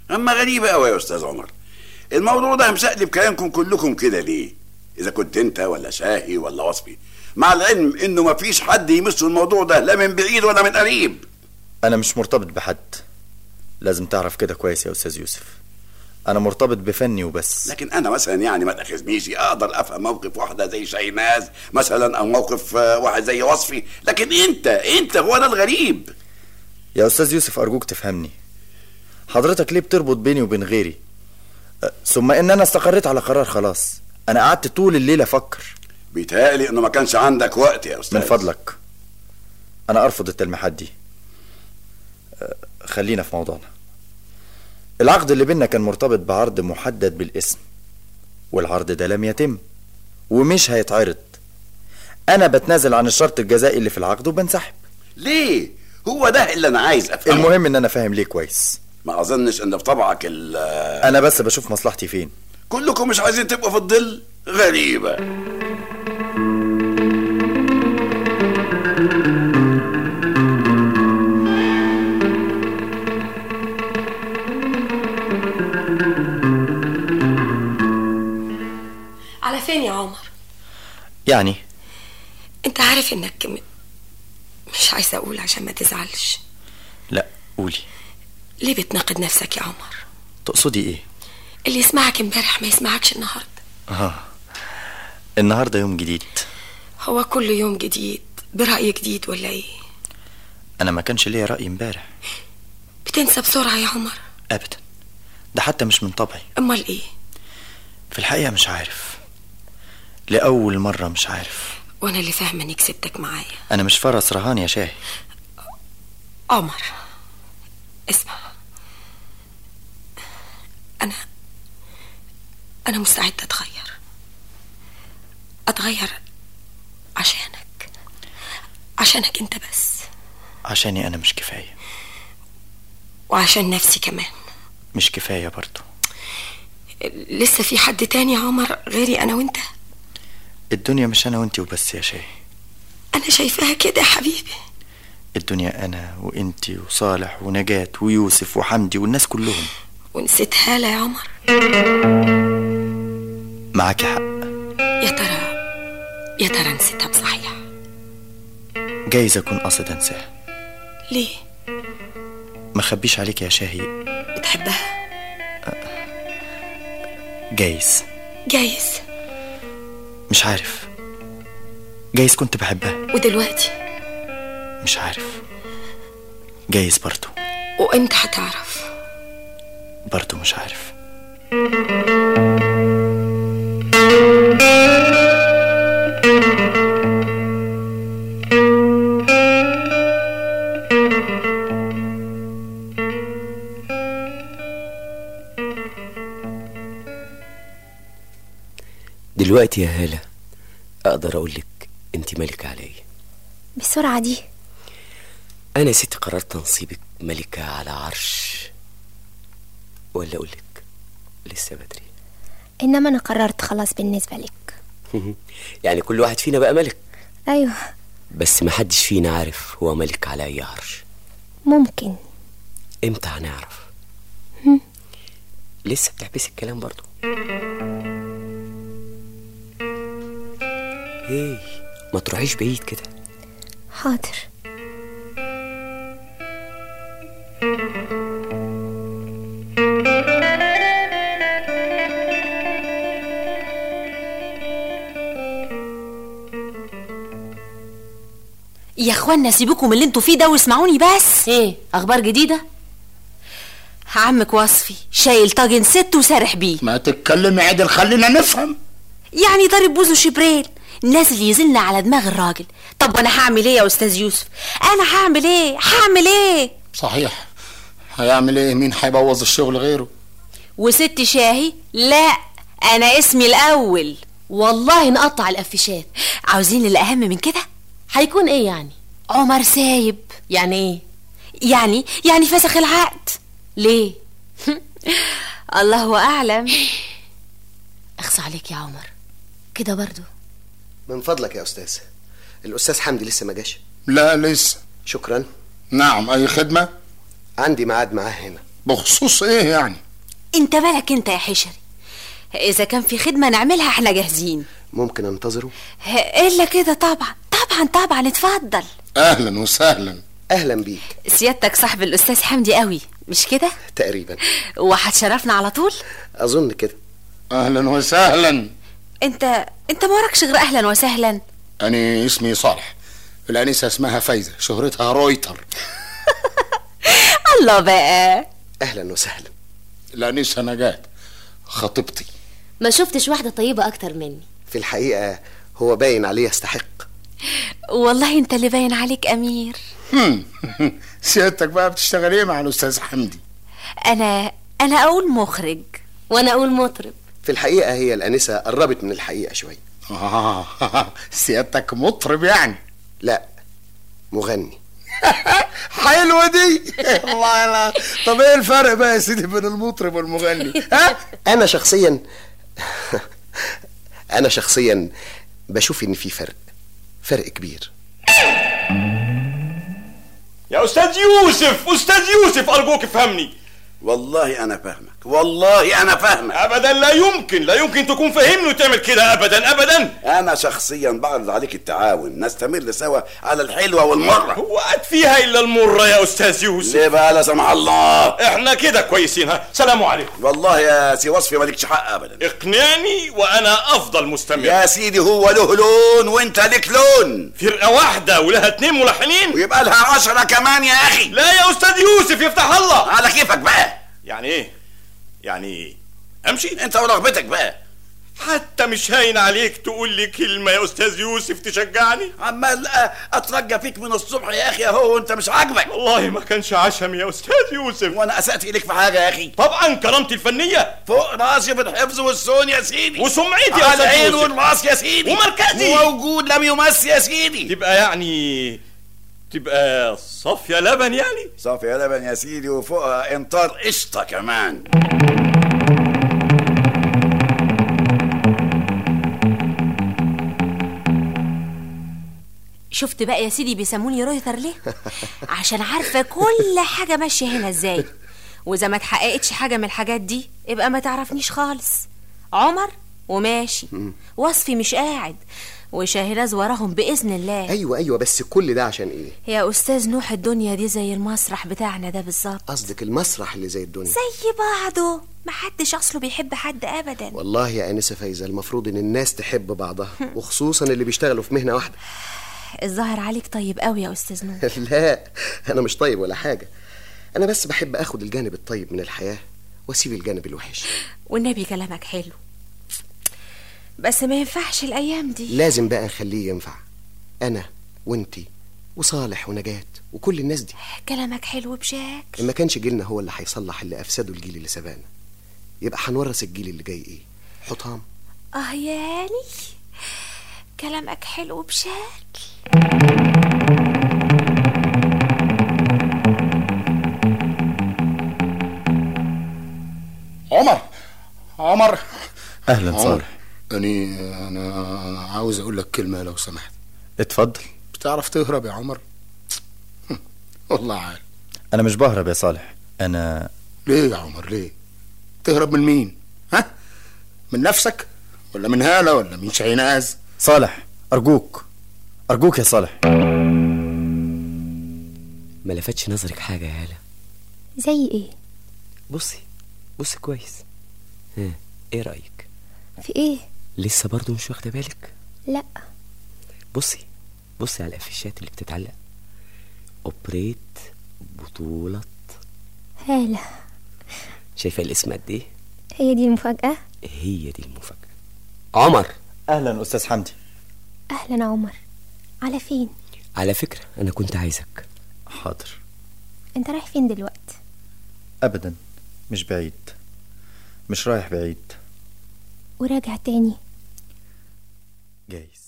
اما غريبه قوي يا استاذ عمر الموضوع ده مسقلب كلامكم كلكم كده ليه اذا كنت انت ولا شاهي ولا وصفي مع العلم انه مفيش حد يمس الموضوع ده لا من بعيد ولا من قريب انا مش مرتبط بحد لازم تعرف كده كويس يا استاذ يوسف انا مرتبط بفني وبس لكن انا مثلا يعني ما تاخذنيش اقدر افهم موقف واحده زي شيناز مثلا او موقف آه، واحد زي وصفي لكن انت انت هو ده الغريب يا استاذ يوسف ارجوك تفهمني حضرتك ليه بتربط بيني وبين غيري أه، ثم ان انا استقريت على قرار خلاص انا قعدت طول الليل افكر بيتهيألي انه ما كانش عندك وقت يا استاذ من فضلك انا ارفض التلميحات دي أه، خلينا في موضوعنا العقد اللي بينا كان مرتبط بعرض محدد بالاسم والعرض ده لم يتم ومش هيتعرض انا بتنازل عن الشرط الجزائي اللي في العقد وبنسحب ليه هو ده اللي انا عايز افهمه المهم ان انا فاهم ليه كويس ما اظنش ان في طبعك ال انا بس بشوف مصلحتي فين كلكم مش عايزين تبقوا في الظل غريبه على فين يا عمر يعني انت عارف انك م... مش عايزه اقول عشان ما تزعلش لا قولي ليه بتناقض نفسك يا عمر تقصدي ايه اللي يسمعك امبارح ما يسمعكش النهارده اه النهارده يوم جديد هو كل يوم جديد برأي جديد ولا ايه انا ما كانش ليا راي امبارح بتنسى بسرعه يا عمر ابدا ده حتى مش من طبعي امال ايه في الحقيقه مش عارف لاول مره مش عارف وانا اللي فاهمه اني كسبتك معايا انا مش فرس رهان يا شاهي عمر اسمع انا انا مستعده اتغير اتغير عشانك عشانك انت بس عشاني انا مش كفايه وعشان نفسي كمان مش كفايه برضو لسه في حد تاني يا عمر غيري انا وانت الدنيا مش انا وانتي وبس يا شاهي انا شايفاها كده يا حبيبي الدنيا انا وانتي وصالح ونجاة ويوسف وحمدي والناس كلهم ونسيت هالة يا عمر معاكي حق يا ترى يا ترى نسيتها بصحيح جايز اكون قاصد انساها ليه ما خبيش عليك يا شاهي بتحبها جايز جايز مش عارف جايز كنت بحبها ودلوقتي مش عارف جايز برضو وامتى هتعرف برضو مش عارف دلوقتي يا هالة أقدر أقولك أنت ملكة عليا بالسرعة دي أنا ست قررت تنصيبك ملكة على عرش ولا أقولك لسه بدري إنما أنا قررت خلاص بالنسبة لك يعني كل واحد فينا بقى ملك أيوه بس محدش فينا عارف هو ملك على أي عرش ممكن امتى هنعرف هم. لسه بتحبسي الكلام برضو هي ما تروحيش بعيد كده حاضر يا اخوانا سيبكم من اللي انتوا فيه ده واسمعوني بس ايه اخبار جديده عمك وصفي شايل طاجن ست وسارح بيه ما تتكلمي عدل خلينا نفهم يعني ضارب بوزه شبرين نازل يزلنا على دماغ الراجل طب وانا هعمل ايه يا استاذ يوسف انا هعمل ايه هعمل ايه صحيح هيعمل ايه مين هيبوظ الشغل غيره وست شاهي لا انا اسمي الاول والله نقطع القفشات عاوزين اللي اهم من كده هيكون ايه يعني عمر سايب يعني ايه يعني يعني فسخ العقد ليه الله اعلم اخص عليك يا عمر كده برضو من فضلك يا استاذ الاستاذ حمدي لسه ما جاش لا لسه شكرا نعم اي خدمه عندي ميعاد معاه هنا بخصوص ايه يعني انت بالك انت يا حشري اذا كان في خدمة نعملها احنا جاهزين ممكن انتظره الا كده طبعا طبعا طبعا اتفضل اهلا وسهلا اهلا بيك سيادتك صاحب الاستاذ حمدي قوي مش كده تقريبا وهتشرفنا على طول اظن كده اهلا وسهلا انت انت ما وراكش غير اهلا وسهلا انا اسمي صالح الانسه اسمها فايزه شهرتها رويتر الله بقى اهلا وسهلا الانسه نجاة خطيبتي ما شفتش واحدة طيبة أكتر مني في الحقيقه هو باين عليه يستحق والله انت اللي باين عليك امير هم. سيادتك بقى بتشتغل ايه مع الاستاذ حمدي انا انا اقول مخرج وأنا أقول مطرب في الحقيقه هي الانسه قربت من الحقيقه شويه آه. سيادتك مطرب يعني لا مغني حلوه دي والله لا طب ايه الفرق بقى يا سيدي بين المطرب والمغني ها انا شخصيا انا شخصيا بشوف ان في فرق فرق كبير يا استاذ يوسف استاذ يوسف ارجوك افهمني والله انا فاهمك والله انا فاهمك ابدا لا يمكن لا يمكن تكون فاهمني وتعمل كده ابدا ابدا انا شخصيا بعرض عليك التعاون نستمر سوا على الحلوه والمره هو قد فيها الا المره يا استاذ يوسف ليه بقى لا سمح الله احنا كده كويسين ها سلام عليكم والله يا سي وصفي مالكش حق ابدا اقنعني وانا افضل مستمر يا سيدي هو له لون وانت لك لون فرقه واحده ولها اتنين ملحنين ويبقى لها عشرة كمان يا اخي لا يا استاذ يوسف يفتح الله على كيفك بقى يعني ايه يعني ايه امشي انت ورغبتك بقى حتى مش هاين عليك تقول لي كلمه يا استاذ يوسف تشجعني عمال أ- اترجى فيك من الصبح يا اخي اهو انت مش عاجبك والله ما كانش عشم يا استاذ يوسف وانا اسأت اليك في حاجه يا اخي طبعا كرامتي الفنيه فوق راسي بالحفظ والصون يا سيدي وسمعتي يا على استاذ العين يوسف والراس يا سيدي ومركزي. موجود لم يمس يا سيدي تبقى يعني تبقى صافيه لبن يعني صافي يا لبن يا سيدي وفوقها انطار قشطه كمان شفت بقى يا سيدي بيسموني رويتر ليه عشان عارفه كل حاجه ماشيه هنا ازاي واذا ما اتحققتش حاجه من الحاجات دي يبقى ما تعرفنيش خالص عمر وماشي وصفي مش قاعد وشاهناز وراهم باذن الله ايوه ايوه بس كل ده عشان ايه يا استاذ نوح الدنيا دي زي المسرح بتاعنا ده بالظبط قصدك المسرح اللي زي الدنيا زي بعضه محدش اصله بيحب حد ابدا والله يا انسه فايزه المفروض ان الناس تحب بعضها وخصوصا اللي بيشتغلوا في مهنه واحده الظاهر عليك طيب قوي يا استاذ نوح لا انا مش طيب ولا حاجه انا بس بحب اخد الجانب الطيب من الحياه واسيب الجانب الوحش والنبي كلامك حلو بس ما ينفعش الايام دي لازم بقى نخليه ينفع انا وانتي وصالح ونجاة وكل الناس دي كلامك حلو بشكل ما كانش جيلنا هو اللي هيصلح اللي افسده الجيل اللي سبقنا يبقى هنورث الجيل اللي جاي ايه حطام اه يعني كلامك حلو بشكل عمر عمر اهلا عمر صالح أني أنا عاوز أقول لك كلمة لو سمحت اتفضل بتعرف تهرب يا عمر والله عال انا مش بهرب يا صالح انا ليه يا عمر ليه تهرب من مين ها من نفسك ولا من هالة ولا من شيناز صالح ارجوك ارجوك يا صالح ما لفتش نظرك حاجة يا هالة زي ايه بصي بصي كويس ها ايه رأيك في ايه لسه برضو مش واخدة بالك لا بصي بصي على الافيشات اللي بتتعلق اوبريت بطولة هالة شايفة الاسم قد ايه هي دي المفاجأة هي دي المفاجأة عمر اهلا استاذ حمدي اهلا عمر على فين على فكرة انا كنت عايزك حاضر انت رايح فين دلوقتي ابدا مش بعيد مش رايح بعيد وراجع تاني جايز